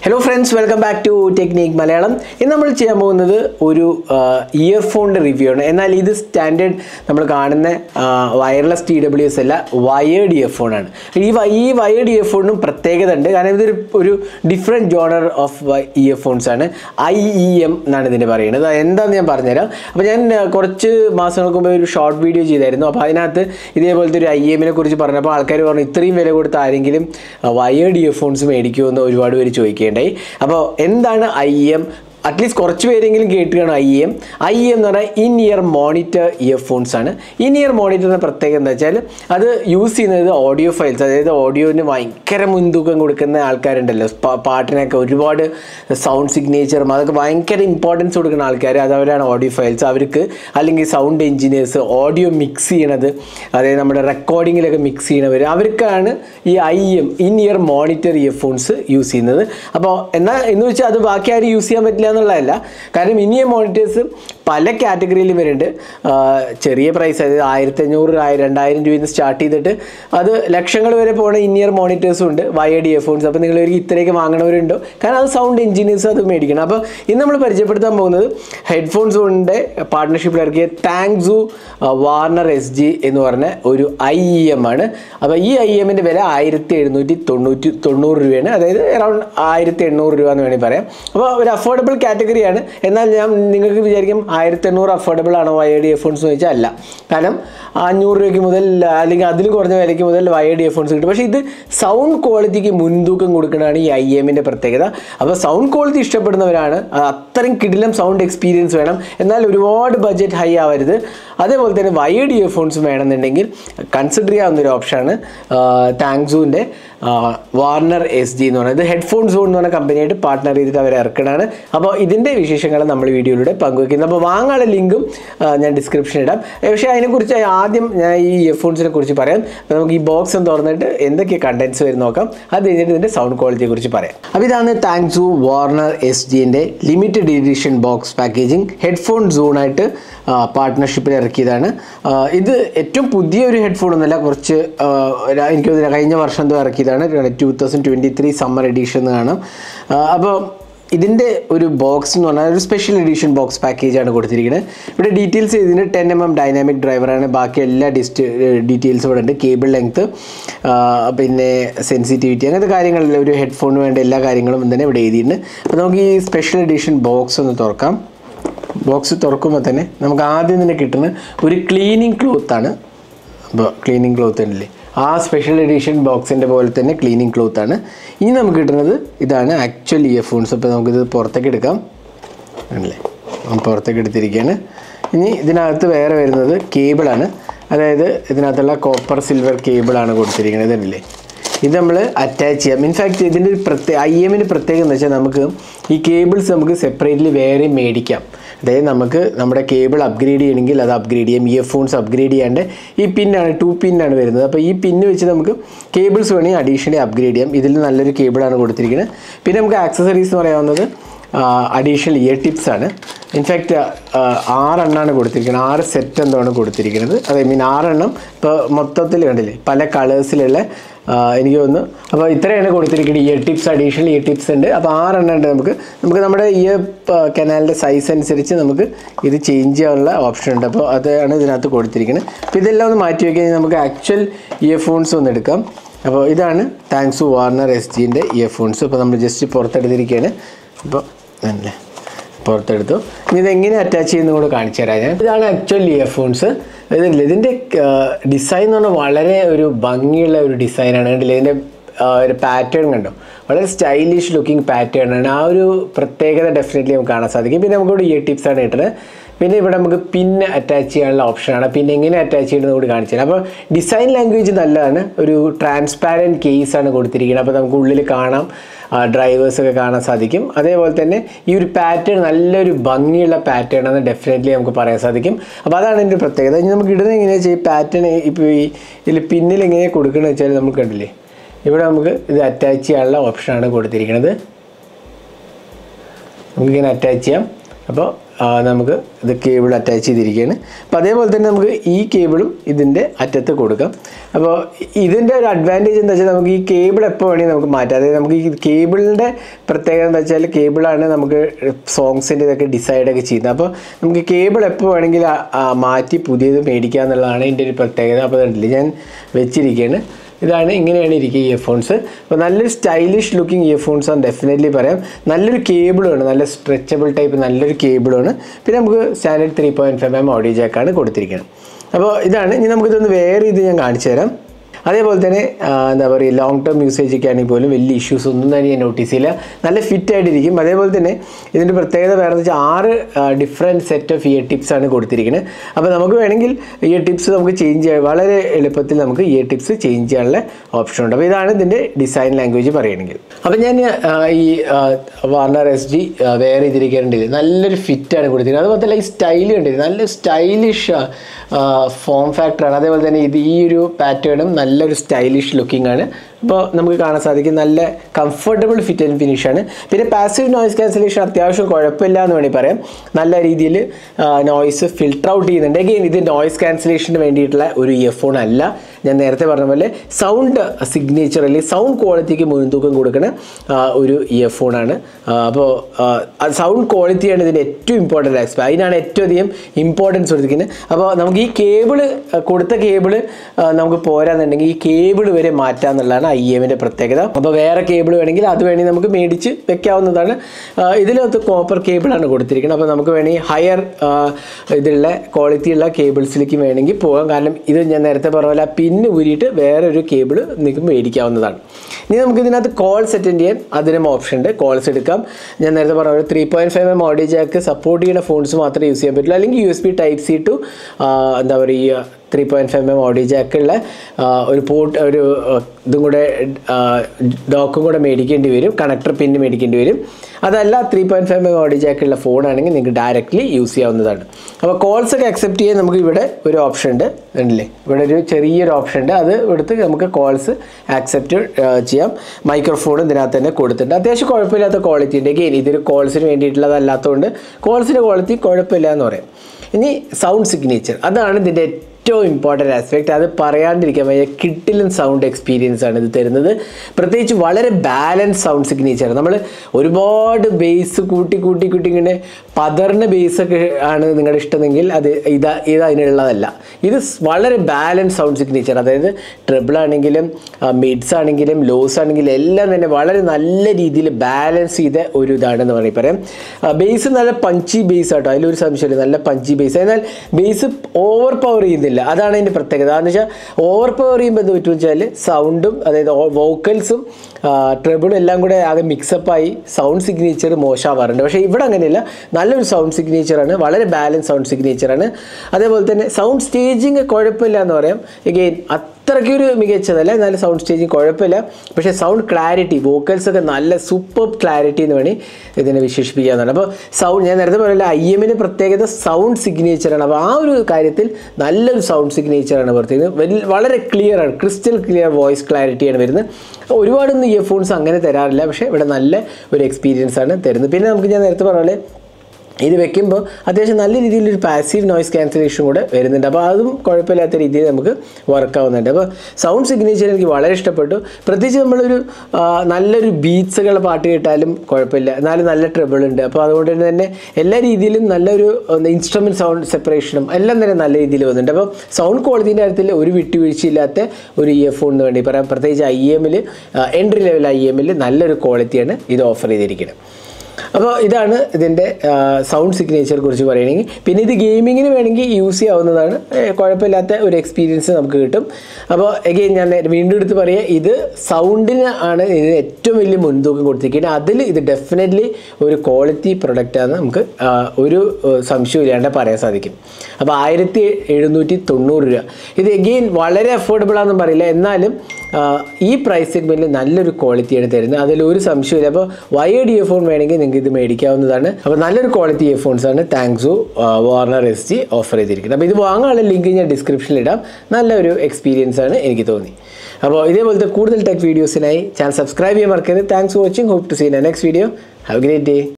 hello friends welcome back to technic Malayalam ഇന്ന് നമ്മൾ ചെയ്യാൻ പോകുന്നത് ഒരു ഇയർഫോണിൻ്റെ റിവ്യൂ ആണ് എന്നാൽ ഇത് സ്റ്റാൻഡേർഡ് നമ്മൾ കാണുന്ന വയർലെസ് ടി ഡബ്ല്യു എസ് അല്ല വയേർഡ് ഇയർഫോൺ ആണ് ഈ വ- ഈ വയേർഡ് ഇയർഫോണിനും പ്രത്യേകത ഉണ്ട് കാരണം ഇതൊരു ഒരു ഡിഫറെൻറ്റ് ജോണർ ഓഫ് ഇയർഫോൺസ് ആണ് ഐ ഇ എം എന്നാണ് ഇതിൻ്റെ പറയുന്നത് അത് എന്താണെന്ന് ഞാൻ പറഞ്ഞുതരാം അപ്പോൾ ഞാൻ ആ, കുറച്ച് മാസങ്ങൾക്ക് മുമ്പ് ഒരു ഷോർട്ട് വീഡിയോ ചെയ്തായിരുന്നു അപ്പോൾ അതിനകത്ത് ഇതേപോലത്തെ ഒരു ഐ എമ്മിനെ കുറിച്ച് പറഞ്ഞപ്പോൾ ആൾക്കാർ പറഞ്ഞു ഇത്രയും വില കൊടുത്ത് ആരെങ്കിലും വയേർഡ് ഇയർഫോൺസ് മേടിക്കുമെന്ന് ഒരുപാട് പേര് ചോദിക്കുകയുണ്ടായി അപ്പോൾ എന്താണ് ഐ എം അറ്റ്ലീസ്റ്റ് കുറച്ച് പേരെങ്കിലും കേട്ടുകയാണ് ഐ എം ഐ എം എന്ന് പറഞ്ഞാൽ ഇൻ ഇയർ മോണിറ്റർ ഇയർഫോൺസ് ആണ് ഇൻ ഇയർ മോണിറ്ററിൻ്റെ പ്രത്യേകത എന്താ വെച്ചാൽ അത് യൂസ് ചെയ്യുന്നത് ഓഡിയോ ഫയൽസ് അതായത് ഓഡിയോന് ഭയങ്കര മുൻതൂക്കം കൊടുക്കുന്ന ആൾക്കാരുണ്ടല്ലോ പ- പാട്ടിനൊക്കെ ഒരുപാട് സൗണ്ട് സിഗ്നേച്ചറും അതൊക്കെ ഭയങ്കര ഇമ്പോർട്ടൻസ് കൊടുക്കുന്ന ആൾക്കാർ അതവരാണ് ഓഡിയോ ഫയൽസ് അവർക്ക് അല്ലെങ്കിൽ സൗണ്ട് എഞ്ചിനീയേഴ്സ് ഓഡിയോ മിക്സ് ചെയ്യണത് അതായത് നമ്മുടെ റെക്കോർഡിങ്ങിലൊക്കെ മിക്സ് ചെയ്യണവർ അവർക്കാണ് ഈ I M in ear monitor earphones use ചെയ്യുന്നത് അപ്പോൾ എന്നാൽ എന്ന് വെച്ചാൽ അത് ബാക്കി ആരും യൂസ് ചെയ്യാൻ പറ്റില്ല എന്നുള്ളതല്ല കാരണം ഇനിയ മോണിറ്റേഴ്സ് പല കാറ്റഗറിയിലും വരുന്നുണ്ട് ആ, ചെറിയ പ്രൈസ് അതായത് ആയിരത്തി അഞ്ഞൂറ് ആയിരം രണ്ടായിരം രൂപയിൽ നിന്ന് സ്റ്റാർട്ട് ചെയ്തിട്ട് അത് ലക്ഷങ്ങൾ വരെ പോകുന്ന ഇനിയർ മോണിറ്റേഴ്സും ഉണ്ട് വയേർഡ് ഇയർഫോൺസ് അപ്പോൾ നിങ്ങൾ ഒരു ഇത്രയൊക്കെ വാങ്ങണവരുണ്ടോ കാരണം അത് സൗണ്ട് എഞ്ചിനീയേഴ്സ് അത് മേടിക്കണം അപ്പോൾ ഇന്ന് നമ്മൾ പരിചയപ്പെടുത്താൻ പോകുന്നത് ഹെഡ്ഫോൺസ് കൊണ്ട് പാർട്ട്ണർഷിപ്പിൽ ഇറക്കിയ താങ്സു വാർണർ എസ് ജി എന്ന് പറഞ്ഞ ഒരു ഐ ഇ എം ആണ് അപ്പോൾ ഈ ഐ എമ്മിൻ്റെ വില ആയിരത്തി എഴുന്നൂറ്റി തൊണ്ണൂറ്റി തൊണ്ണൂറ് രൂപയാണ് അതായത് അറൗണ്ട് ആയിരത്തി എണ്ണൂറ് രൂപ എന്ന് വേണമെങ്കിൽ പറയാം അപ്പോൾ ഒരു അഫോർഡബിൾ കാറ്റഗറിയാണ് എന്നാൽ ഞാൻ നിങ്ങൾക്ക് വിചാരിക്കും ആയിരത്തി എണ്ണൂറ് അഫോർഡബിൾ ആണോ വയേർഡ് ഇയർഫോൺസ് എന്ന് ചോദിച്ചാൽ അല്ല കാരണം അഞ്ഞൂറ് രൂപയ്ക്ക് മുതൽ അല്ലെങ്കിൽ അതിലും കുറഞ്ഞ വിലയ്ക്ക് മുതൽ വയേർഡ് ഇയർഫോൺസ് കിട്ടും പക്ഷേ ഇത് സൗണ്ട് ക്വാളിറ്റിക്ക് മുൻതൂക്കം കൊടുക്കുന്നതാണ് ഈ ഐ എമ്മിൻ്റെ പ്രത്യേകത അപ്പോൾ സൗണ്ട് ക്വാളിറ്റി ഇഷ്ടപ്പെടുന്നവരാണ് അത് അത്രയും കിടിലം സൗണ്ട് എക്സ്പീരിയൻസ് വേണം എന്നാൽ ഒരുപാട് ബഡ്ജറ്റ് ഹൈ ആവരുത് അതേപോലെ തന്നെ വയേർഡ് ഇയർഫോൺസ് വേണമെന്നുണ്ടെങ്കിൽ കൺസിഡർ ചെയ്യാവുന്ന ഒരു ഓപ്ഷനാണ് താങ്സൂൻ്റെ വാർണർ എസ് ജി എന്ന് പറയുന്നത് ഹെഡ്ഫോൺ സോൺ എന്ന് പറഞ്ഞ കമ്പനിയായിട്ട് പാർട്ട്ണർ ചെയ്തിട്ട് അവർ ഇറക്കണതാണ് അപ്പോൾ ഇതിൻ്റെ വിശേഷങ്ങൾ നമ്മൾ വീഡിയോയിലൂടെ പങ്കുവെക്കുന്നത് അപ്പോൾ വാങ്ങാനുള്ള ലിങ്കും ആ, ഞാൻ ഡിസ്ക്രിപ്ഷനിൽ ഇടാം ഏ, പക്ഷേ അതിനെക്കുറിച്ച് ആദ്യം ഞാൻ ഈ ഇയർഫോൺസിനെ കുറിച്ച് പറയാം അപ്പോൾ നമുക്ക് ഈ ബോക്സ് ഒന്ന് തുറന്നിട്ട് എന്തൊക്കെ കണ്ടൻസ് വരും നോക്കാം അത് കഴിഞ്ഞിട്ട് ഇതിൻ്റെ സൗണ്ട് ക്വാളിറ്റിയെ കുറിച്ച് പറയാം അപ്പോൾ ഇതാണ് താങ്സു വാർണർ എസ് ജിൻ്റെ limited edition box packaging headphone സോണായിട്ട് പാർട്ട്ണർഷിപ്പിൽ ഇറക്കിയതാണ് ആ, ഇത് ഏറ്റവും പുതിയൊരു ഹെഡ്ഫോൺ ഒന്നല്ല കുറച്ച് ആ, ഒരു- എനിക്ക് തോന്നുന്നു കഴിഞ്ഞ വർഷം എന്തോ ഇറക്കിയതാണ് two thousand twenty three summer edition എന്ന് കാണാം ആ, അപ്പോൾ ഇതിൻ്റെ ഒരു ബോക്സ് എന്ന് പറഞ്ഞാൽ ഒരു സ്പെഷ്യൽ എഡിഷൻ ബോക്സ് പാക്കേജാണ് കൊടുത്തിരിക്കുന്നത് ഇവിടെ ഡീറ്റെയിൽസ് ഇതിന് ടെൻ എം എം ഡൈനാമിക് ഡ്രൈവറാണ് ബാക്കി എല്ലാ ഡിസ്റ്റ് ഡീറ്റെയിൽസ് ഇവിടെ ഉണ്ട് കേബിൾ ലെങ്ത്ത് പിന്നെ സെൻസിറ്റിവിറ്റി അങ്ങനത്തെ കാര്യങ്ങളിൽ ഒരു ഹെഡ്ഫോണിന് വേണ്ട എല്ലാ കാര്യങ്ങളും തന്നെ ഇവിടെ എഴുതിയിട്ടുണ്ട് അപ്പോൾ നമുക്ക് ഈ സ്പെഷ്യൽ എഡിഷൻ ബോക്സ് ഒന്ന് തുറക്കാം ബോക്സ് തുറക്കുമ്പോൾ തന്നെ നമുക്ക് ആദ്യം തന്നെ കിട്ടുന്ന ഒരു ക്ലീനിങ് ക്ലോത്താണ് അപ്പോൾ ക്ലീനിങ് ക്ലോത്ത് ഉണ്ടല്ലേ ആ സ്പെഷ്യൽ എഡിഷൻ ബോക്സിൻ്റെ പോലെ തന്നെ ക്ലീനിങ് ക്ലോത്ത് ആണ് ഇനി നമുക്ക് കിട്ടുന്നത് ഇതാണ് ആക്ച്വൽ ഇയർഫോൺസ് അപ്പോൾ നമുക്കിത് പുറത്തേക്ക് എടുക്കാം ആണല്ലേ ഞാൻ പുറത്തേക്ക് എടുത്തിരിക്കുകയാണ് ഇനി ഇതിനകത്ത് വേറെ വരുന്നത് കേബിളാണ് അതായത് ഇതിനകത്തുള്ള കോപ്പർ സിൽവർ കേബിളാണ് കൊടുത്തിരിക്കുന്നത് ഇതല്ലേ ഇത് നമ്മൾ അറ്റാച്ച് ചെയ്യാം ഇൻഫാക്റ്റ് ഇതിൻ്റെ ഒരു പ്രത്യേക ഐ എമ്മിന് പ്രത്യേകത എന്ന് വെച്ചാൽ നമുക്ക് ഈ കേബിൾസ് നമുക്ക് സെപ്പറേറ്റ്ലി വേറെ മേടിക്കാം അതായത് നമുക്ക് നമ്മുടെ കേബിൾ അപ്ഗ്രേഡ് ചെയ്യണമെങ്കിൽ അത് അപ്ഗ്രേഡ് ചെയ്യാം ഇയർഫോൺസ് അപ്ഗ്രേഡ് ചെയ്യാണ്ട് ഈ പിന്നാണ് ടു പിന്നാണ് വരുന്നത് അപ്പോൾ ഈ പിന്ന് വെച്ച് നമുക്ക് കേബിൾസ് വേണമെങ്കിൽ അഡീഷണലി അപ്ഗ്രേഡ് ചെയ്യാം ഇതിൽ നല്ലൊരു കേബിളാണ് കൊടുത്തിരിക്കുന്നത് പിന്നെ നമുക്ക് ആക്സസറീസ് എന്ന് പറയാവുന്നത് അഡീഷണൽ ഇയർ ടിപ്സ് ആണ് ഇൻഫാക്റ്റ് ആറെണ്ണമാണ് കൊടുത്തിരിക്കുന്നത് ആറ് സെറ്റ് എന്താണ് കൊടുത്തിരിക്കുന്നത് അത് ഐ മീൻ ആറെണ്ണം ഇപ്പോൾ മൊത്തത്തിൽ കണ്ടില്ലേ പല കളേഴ്സിലുള്ള എനിക്ക് തോന്നുന്നു അപ്പോൾ ഇത്രയാണ് കൊടുത്തിരിക്കുന്നത് ear tips additional ear tips ഉണ്ട് അപ്പോൾ ആറെണ്ണം ഉണ്ട് നമുക്ക് നമുക്ക് നമ്മുടെ ഇയർ കനാലിൻ്റെ സൈസ് അനുസരിച്ച് നമുക്ക് ഇത് ചേഞ്ച് ചെയ്യാനുള്ള ഓപ്ഷൻ ഉണ്ട് അപ്പോൾ അതാണ് ഇതിനകത്ത് കൊടുത്തിരിക്കുന്നത് അപ്പോൾ ഇതെല്ലാം ഒന്ന് മാറ്റി വയ്ക്കാൻ നമുക്ക് ആക്ച്വൽ ഇയർഫോൺസ് ഒന്ന് എടുക്കാം അപ്പോൾ ഇതാണ് താങ്ക്സ് ടു വാർണർ എസ് ജിൻ്റെ ഇയർഫോൺസ് അപ്പോൾ നമ്മൾ ജസ്റ്റ് പുറത്തെടുത്തിരിക്കുകയാണ് അപ്പോൾ അല്ലേ പുറത്തെടുത്തു ഇനി ഇതെങ്ങനെ അറ്റാച്ച് ചെയ്യുന്ന കൂടെ കാണിച്ചു തരാം ഞാൻ ഇതാണ് ആക്ച്വൽ ഇയർഫോൺസ് ഇതില്ല ഇതിൻ്റെ ഡിസൈൻ എന്ന് പറഞ്ഞാൽ വളരെ ഒരു ഭംഗിയുള്ള ഒരു ഡിസൈനാണ് കണ്ടില്ലേ ഇതിൻ്റെ ആ, ഒരു പാറ്റേൺ കണ്ടോ വളരെ സ്റ്റൈലിഷ് ലുക്കിംഗ് പാറ്റേൺ ആണ് ആ ഒരു പ്രത്യേകത ഡെഫിനറ്റ്ലി നമുക്ക് കാണാൻ സാധിക്കും പിന്നെ നമുക്കിവിടെ ഇയർ ടിപ്സ് ആണ് കിട്ടുന്നത് പിന്നെ ഇവിടെ നമുക്ക് പിൻ അറ്റാച്ച് ചെയ്യാനുള്ള ഓപ്ഷനാണ് പിന്നെ എങ്ങനെ അറ്റാച്ച് ചെയ്യുന്നത് കൂടി കാണിച്ചു തരാം അപ്പോൾ ഡിസൈൻ ലാംഗ്വേജ് നല്ലതാണ് ഒരു ട്രാൻസ്പാരൻറ്റ് കേസ് ആണ് കൊടുത്തിരിക്കുന്നത് അപ്പോൾ നമുക്ക് ഉള്ളിൽ കാണാം ഡ്രൈവേഴ്സ് ഒക്കെ കാണാൻ സാധിക്കും അതേപോലെ തന്നെ ഈ ഒരു പാറ്റേൺ നല്ലൊരു ഭംഗിയുള്ള പാറ്റേൺ ആണ് ഡെഫിനറ്റ്ലി നമുക്ക് പറയാൻ സാധിക്കും അപ്പോൾ അതാണ് ഇതിൻ്റെ പ്രത്യേകത ഇനി നമുക്ക് ഇടുന്നത് എങ്ങനെയാ വെച്ചാൽ ഈ പാറ്റേൺ ഇപ്പോൾ ഈ ഇതിൽ പിന്നിൽ എങ്ങനെയാണ് കൊടുക്കണമെന്ന് വെച്ചാൽ നമുക്ക് കണ്ടില്ലേ ഇവിടെ നമുക്ക് ഇത് അറ്റാച്ച് ചെയ്യാനുള്ള ഓപ്ഷനാണ് കൊടുത്തിരിക്കുന്നത് നമുക്കിങ്ങനെ അറ്റാച്ച് ചെയ്യാം അപ്പോൾ ആ, നമുക്ക് ഇത് കേബിൾ അറ്റാച്ച് ചെയ്തിരിക്കുകയാണ് അപ്പോൾ അതേപോലെ തന്നെ നമുക്ക് ഈ കേബിളും ഇതിൻ്റെ അറ്റത്ത് കൊടുക്കാം അപ്പോൾ ഇതിൻ്റെ ഒരു അഡ്വാൻറ്റേജ് എന്താ വെച്ചാൽ നമുക്ക് ഈ കേബിൾ എപ്പോൾ വേണമെങ്കിൽ നമുക്ക് മാറ്റാം അതായത് നമുക്ക് ഈ കേബിളിൻ്റെ പ്രത്യേകത എന്താ വെച്ചാൽ കേബിളാണ് നമുക്ക് സോങ്സിൻ്റെ ഇതൊക്കെ ഡിസൈഡ് ഒക്കെ ചെയ്യുന്നത് അപ്പോൾ നമുക്ക് കേബിൾ എപ്പോൾ വേണമെങ്കിൽ ആ- ആ മാറ്റി പുതിയത് മേടിക്കുക എന്നുള്ളതാണ് ഇതിൻ്റെ ഒരു പ്രത്യേകത അപ്പോൾ കണ്ടില്ലേ ഞാൻ വെച്ചിരിക്കുകയാണ് ഇതാണ് ഇങ്ങനെയാണ് ഇരിക്കുക ഇയർഫോൺസ് അപ്പോൾ നല്ലൊരു സ്റ്റൈലിഷ് ലുക്കിംഗ് ഇയർഫോൺസ് ആണ് ഡെഫിനറ്റ്ലി പറയാം നല്ലൊരു കേബിളാണ് നല്ല സ്ട്രെച്ചബിൾ ടൈപ്പ് നല്ലൊരു കേബിളാണ് പിന്നെ നമുക്ക് standard three point five M audio ജാക്കാണ് കൊടുത്തിരിക്കുന്നത് അപ്പോൾ ഇതാണ് ഇനി നമുക്കിതൊന്ന് വേറെ ഇത് ഞാൻ കാണിച്ചു തരാം അതേപോലെ തന്നെ ആ, എന്താ പറയുക ലോങ് ടേം യൂസേജ് ഒക്കെ ആണെങ്കിൽ പോലും വലിയ ഇഷ്യൂസ് ഒന്നും തന്നെ ഞാൻ നോട്ടീസ് ചെയ്യില്ല നല്ല ഫിറ്റ് ആയിട്ടിരിക്കും അതേപോലെ തന്നെ ഇതിൻ്റെ പ്രത്യേകത വേറെ എന്ന് വെച്ചാൽ ആറ് different set of ear tips ആണ് കൊടുത്തിരിക്കുന്നത് അപ്പോൾ നമുക്ക് വേണമെങ്കിൽ ഇയർ ടിപ്സ് നമുക്ക് ചേഞ്ച് ചെയ്യാൻ വളരെ എളുപ്പത്തിൽ നമുക്ക് ഇയർ ടിപ്സ് ചേഞ്ച് ചെയ്യാനുള്ള ഓപ്ഷൻ ഉണ്ട് അപ്പോൾ ഇതാണ് ഇതിൻ്റെ ഡിസൈൻ ലാംഗ്വേജ് പറയുകയാണെങ്കിൽ അപ്പോൾ ഞാൻ ആ, ഈ വാർണർ എസ് ജി വേറെ ഇതിരിക്കാറുണ്ടില്ല നല്ലൊരു ഫിറ്റാണ് കൊടുത്തിരിക്കുന്നത് അതുപോലെ തന്നെ ഈ സ്റ്റൈൽ കണ്ടില്ല നല്ല സ്റ്റൈലിഷ് ഫോം ഫാക്ടറാണ് അതേപോലെ തന്നെ ഇത് ഈ ഒരു പാറ്റേണും നല്ലൊരു സ്റ്റൈലിഷ് ലുക്കിംഗ് ആണ് അപ്പോൾ നമുക്ക് കാണാൻ സാധിക്കും നല്ല കംഫർട്ടബിൾ ഫിറ്റ് ആൻഡ് ഫിനിഷ് ആണ് പിന്നെ പാസീവ് നോയ്സ് ക്യാൻസലേഷൻ അത്യാവശ്യം കുഴപ്പമില്ല എന്ന് വേണമെങ്കിൽ പറയാം നല്ല രീതിയിൽ നോയ്സ് ഫിൽട്ടർ ഔട്ട് ചെയ്യുന്നുണ്ട് അഗെയിൻ ഇത് നോയ്സ് ക്യാൻസലേഷന് വേണ്ടിയിട്ടുള്ള ഒരു ഇയർഫോൺ അല്ല ഞാൻ നേരത്തെ പറഞ്ഞ പോലെ സൗണ്ട് സിഗ്നേച്ചർ അല്ലെങ്കിൽ സൗണ്ട് ക്വാളിറ്റിക്ക് മുൻതൂക്കം കൊടുക്കുന്ന ആ, ഒരു ഇയർഫോണാണ് അപ്പോൾ സൗണ്ട് ക്വാളിറ്റിയാണ് ഇതിൻ്റെ ഏറ്റവും ഇമ്പോർട്ടൻ്റ് ആസ്പെക്ട് അതിനാണ് ഏറ്റവും അധികം ഇമ്പോർട്ടൻസ് കൊടുത്തിരിക്കുന്നത് അപ്പോൾ നമുക്ക് ഈ കേബിള് കൊടുത്ത കേബിള് നമുക്ക് പോരാന്നുണ്ടെങ്കിൽ ഈ കേബിൾ വരെ മാറ്റാം എന്നുള്ളതാണ് ഐ എമ്മിൻ്റെ പ്രത്യേകത അപ്പോൾ വേറെ കേബിൾ വേണമെങ്കിൽ അത് വേണമെങ്കിൽ നമുക്ക് മേടിച്ച് വെക്കാവുന്നതാണ് ആ, ഇതിനകത്ത് കോപ്പർ കേബിളാണ് കൊടുത്തിരിക്കുന്നത് അപ്പോൾ നമുക്ക് വേണമെങ്കിൽ ഹയർ ഇതിലുള്ള ക്വാളിറ്റിയുള്ള കേബിൾസിലേക്ക് വേണമെങ്കിൽ പോകാം കാരണം ഇത് ഞാൻ നേരത്തെ പറഞ്ഞ പോലെ ആ പിന്ന് ഊരിയിട്ട് വേറെ ഒരു കേബിൾ നിങ്ങൾക്ക് മേടിക്കാവുന്നതാണ് ഇനി നമുക്ക് ഇതിനകത്ത് കോൾസ് അറ്റൻഡ് ചെയ്യാൻ അതിനും ഓപ്ഷൻ ഉണ്ട് കോൾസ് എടുക്കാം ഞാൻ നേരത്തെ പറഞ്ഞ പോലെ three point five M audio jack support ചെയ്യുന്ന ഫോൺസ് മാത്രമേ യൂസ് ചെയ്യാൻ പറ്റുള്ളൂ അല്ലെങ്കിൽ U S B type C to എന്താ പറയുക three point five M audio ജാക്കുള്ള ഒരു പോർട്ട് ഒരു ആ, ഇതും കൂടെ ഡോക്കും കൂടെ മേടിക്കേണ്ടി വരും കണക്ടർ പിന്ന് മേടിക്കേണ്ടി വരും അതല്ല three point five M audio ജാക്കുള്ള ഫോണാണെങ്കിൽ നിങ്ങൾക്ക് ഡയറക്റ്റ്ലി യൂസ് ചെയ്യാവുന്നതാണ് അപ്പോൾ കോൾസ് ഒക്കെ അക്സെപ്റ്റ് ചെയ്യാൻ നമുക്ക് ഇവിടെ ഒരു ഓപ്ഷൻ ഉണ്ട് ഉണ്ടല്ലേ ഇവിടെ ഒരു ചെറിയൊരു ഓപ്ഷൻ ഉണ്ട് അത് എടുത്ത് നമുക്ക് കോൾസ് ആക്സെപ്റ്റ് ചെയ്യാം മൈക്രോഫോൺ ഇതിനകത്ത് തന്നെ കൊടുത്തിട്ടുണ്ട് അത്യാവശ്യം കുഴപ്പമില്ലാത്ത ക്വാളിറ്റി ഉണ്ട് എഗെയിൻ ഇതൊരു കോൾസിന് വേണ്ടിയിട്ടുള്ളതല്ലാത്തതുകൊണ്ട് കോൾസിൻ്റെ ക്വാളിറ്റി കുഴപ്പമില്ല എന്ന് പറയാം ഇനി സൗണ്ട് സിഗ്നേച്ചർ അതാണ് ഇതിൻ്റെ ഏറ്റവും ഇമ്പോർട്ടൻ്റ് ആസ്പെക്റ്റ് അത് പറയാണ്ടിരിക്കാൻ വയ്യ കിട്ടിലും സൗണ്ട് എക്സ്പീരിയൻസ് ആണ് ഇത് തരുന്നത് പ്രത്യേകിച്ച് വളരെ ബാലൻസ് സൗണ്ട് സിഗ്നേച്ചർ നമ്മൾ ഒരുപാട് ബേസ് കൂട്ടി കൂട്ടി കൂട്ടി ഇങ്ങനെ പതറിന് ബേസ് ഒക്കെ ആണ് നിങ്ങളുടെ ഇഷ്ടമെങ്കിൽ അത് ഇതാ ഇത് അതിനുള്ളതല്ല ഇത് സ് വളരെ ബാലൻസ് സൗണ്ട് സിഗ്നേച്ചർ അതായത് ട്രിബിൾ ആണെങ്കിലും മിഡ്സ് ആണെങ്കിലും ലോസ് ആണെങ്കിലും എല്ലാം തന്നെ വളരെ നല്ല രീതിയിൽ ബാലൻസ് ചെയ്ത ഒരു ഇതാണെന്ന് വേണമെങ്കിൽ പറയാം ബേസ് നല്ല പഞ്ചി ബേസ് ആട്ടോ അതിലൊരു സംശയമില്ല നല്ല പഞ്ചി ബേസ് എന്നാൽ ബേസ് ഓവർ പവർ ചെയ്യുന്നില്ല അതാണ് അതിൻ്റെ പ്രത്യേകത എന്ന് വെച്ചാൽ ഓവർ പവർ ചെയ്യുമ്പോൾ എന്ത് പറ്റും വെച്ചാൽ സൗണ്ടും അതായത് വോക്കൽസും ട്രിബിളും എല്ലാം കൂടെ ആകെ മിക്സപ്പായി സൗണ്ട് സിഗ്നേച്ചർ മോശമാവാറുണ്ട് പക്ഷേ ഇവിടെ അങ്ങനെയല്ല നല്ലൊരു സൗണ്ട് സിഗ്നേച്ചറാണ് വളരെ ബാലൻസ് സൗണ്ട് സിഗ്നേച്ചറാണ് അതേപോലെ തന്നെ സൗണ്ട് സ്റ്റേജിങ് കുഴപ്പമില്ല എന്ന് പറയാം എഗെയിൻ അത്രയ്ക്ക് ഒരു മികച്ചതല്ല എന്നാലും സൗണ്ട് സ്റ്റേജിങ് കുഴപ്പമില്ല പക്ഷേ സൗണ്ട് ക്ലാരിറ്റി വോക്കൽസ് ഒക്കെ നല്ല സൂപ്പർ ക്ലാരിറ്റി എന്ന് വേണേൽ ഇതിനെ വിശേഷിപ്പിക്കാവുന്നതാണ് അപ്പോൾ സൗണ്ട് ഞാൻ നേരത്തെ പറയില്ല ഐ എമ്മിൻ്റെ പ്രത്യേകത സൗണ്ട് സിഗ്നേച്ചറാണ് അപ്പോൾ ആ ഒരു കാര്യത്തിൽ നല്ലൊരു സൗണ്ട് സിഗ്നേച്ചറാണ് പുറത്തേക്കുന്നത് വലിയ വളരെ ക്ലിയർ ആണ് ക്രിസ്റ്റൽ ക്ലിയർ വോയിസ് ക്ലാരിറ്റിയാണ് വരുന്നത് ഒരുപാടൊന്നും ഇയർഫോൺസ് അങ്ങനെ തരാറില്ല പക്ഷേ ഇവിടെ നല്ല ഒരു എക്സ്പീരിയൻസ് ആണ് തരുന്നത് പിന്നെ നമുക്ക് ഞാൻ നേരത്തെ പറഞ്ഞ പോലെ ഇത് വെക്കുമ്പോൾ അത്യാവശ്യം നല്ല രീതിയിലൊരു പാസീവ് നോയ്സ് ക്യാൻസലേഷൻ കൂടെ വരുന്നുണ്ട് അപ്പോൾ അതും കുഴപ്പമില്ലാത്ത രീതിയിൽ നമുക്ക് വർക്ക് ആവുന്നുണ്ട് അപ്പോൾ സൗണ്ട് സിഗ്നേച്ചർ എനിക്ക് വളരെ ഇഷ്ടപ്പെട്ടു പ്രത്യേകിച്ച് നമ്മളൊരു ആ, നല്ലൊരു ബീറ്റ്സുകൾ പാട്ട് കേട്ടാലും കുഴപ്പമില്ല എന്നാലും നല്ല ട്രിബിൾ ഉണ്ട് അപ്പോൾ അതുകൊണ്ട് തന്നെ എല്ലാ രീതിയിലും നല്ലൊരു ഇൻസ്ട്രുമെൻറ്റ് സൗണ്ട് സെപ്പറേഷനും എല്ലാം തന്നെ നല്ല രീതിയിൽ വന്നിട്ടുണ്ട് അപ്പോൾ സൗണ്ട് ക്വാളിറ്റീൻ്റെ കാര്യത്തിൽ ഒരു വിട്ടുവീഴ്ചയില്ലാത്ത ഒരു ഇയർഫോൺ എന്ന് വേണ്ടി പറയാം പ്രത്യേകിച്ച് ഐ എമ്മിൽ എൻട്രി ലെവൽ ഐ എമ്മിൽ നല്ലൊരു ക്വാളിറ്റിയാണ് ഇത് ഓഫർ ചെയ്തിരിക്കുന്നത് അപ്പോൾ ഇതാണ് ഇതിൻ്റെ സൗണ്ട് സിഗ്നേച്ചർ കുറിച്ച് പറയുകയാണെങ്കിൽ പിന്നെ ഇത് ഗെയിമിങ്ങിന് വേണമെങ്കിൽ യൂസ് ചെയ്യാവുന്നതാണ് ഏഹ് കുഴപ്പമില്ലാത്ത ഒരു എക്സ്പീരിയൻസ് നമുക്ക് കിട്ടും അപ്പോൾ എഗെയിൻ ഞാൻ നേ- വീണ്ടും എടുത്ത് പറയുക ഇത് സൗണ്ടിന് ആണ് ഇതിന് ഏറ്റവും വലിയ മുൻതൂക്കം കൊടുത്തിരിക്കുന്നത് അതിൽ ഇത് ഡെഫിനറ്റ്ലി ഒരു ക്വാളിറ്റി പ്രൊഡക്റ്റാണ് നമുക്ക് ആ, ഒരു ഏഹ്, സംശയമില്ലാണ്ട് പറയാൻ സാധിക്കും അപ്പോൾ ആയിരത്തി എഴുന്നൂറ്റി തൊണ്ണൂറ് രൂപ ഇത് എഗെയിൻ വളരെ അഫോർഡബിൾ ആണെന്നും പറയില്ല എന്നാലും ആ, ഈ പ്രൈസ് സെഗ്മെൻറ്റിൽ നല്ലൊരു ക്വാളിറ്റിയാണ് തരുന്നത് അതിൽ ഒരു സംശയമില്ല അപ്പോൾ വയേർഡ് ഇയർഫോൺ വേണമെങ്കിൽ നിങ്ങൾക്ക് ഇത് മേടിക്കാവുന്നതാണ് അപ്പോൾ നല്ലൊരു ക്വാളിറ്റി ഇയർഫോൺസ് ആണ് Tangzu Waner S G offer ചെയ്തിരിക്കുന്നത് അപ്പോൾ ഇത് വാങ്ങാനുള്ള ലിങ്ക് ഞാൻ ഡിസ്ക്രിപ്ഷനിൽ ഇടാം നല്ലൊരു എക്സ്പീരിയൻസ് ആണ് എനിക്ക് തോന്നി അപ്പോൾ ഇതേപോലത്തെ കൂടുതൽ ടെക് വീഡിയോസിനായി ചാനൽ സബ്സ്ക്രൈബ് ചെയ്യാൻ മറക്കരുത് thanks for watching hope to see next video have great day